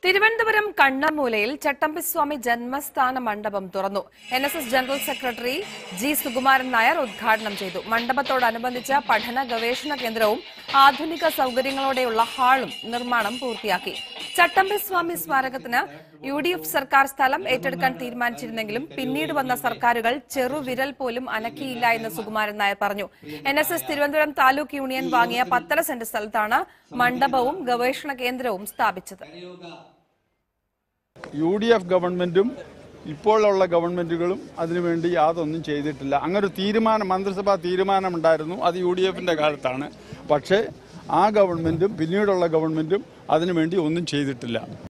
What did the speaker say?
തിരുവനന്തപുരം കണ്ണമൂലയിൽ ചട്ടമ്പിസ്വാമി ജന്മസ്ഥാന മണ്ഡപം തുറന്നു N S S general secretary G Sukumaran Nair ഉദ്ഘാടനം ചെയ്തു മണ്ഡപത്തോടനുബന്ധിച്ച പഠന ഗവേഷണ കേന്ദ്രവും ആധുനിക സൗകര്യങ്ങളോടെയുള്ള ഹാളും നിർമ്മാണം പൂർത്തിയാക്കി ചട്ടമ്പിസ്വാമി സ്മാരകത്തിന് യു ഡി എഫ് സർക്കാർ സ്ഥലം ഏറ്റെടുക്കാൻ തീരുമാനിച്ചിരുന്നെങ്കിലും പിന്നീട് വന്ന സർക്കാരുകൾ ചെറുവിരൽ പോലും അനക്കിയില്ല എന്ന് സുകുമാരൻ നായർ പറഞ്ഞു N S S Thiruvananthapuram taluk union വാങ്ങിയ പത്തര സെന്റ് സ്ഥലത്താണ് മണ്ഡപവും ഗവേഷണ കേന്ദ്രവും സ്ഥാപിച്ചത് യു ഡി എഫ് ഗവൺമെന്റും ഇപ്പോഴുള്ള ഗവൺമെന്റുകളും അതിനുവേണ്ടി യാതൊന്നും ചെയ്തിട്ടില്ല അങ്ങനെ ഒരു തീരുമാനം മന്ത്രിസഭാ തീരുമാനമുണ്ടായിരുന്നു അത് യു ഡി എഫിന്റെ കാലത്താണ് പക്ഷേ ആ ഗവൺമെന്റും പിന്നീടുള്ള ഗവൺമെന്റും അതിനുവേണ്ടി ഒന്നും ചെയ്തിട്ടില്ല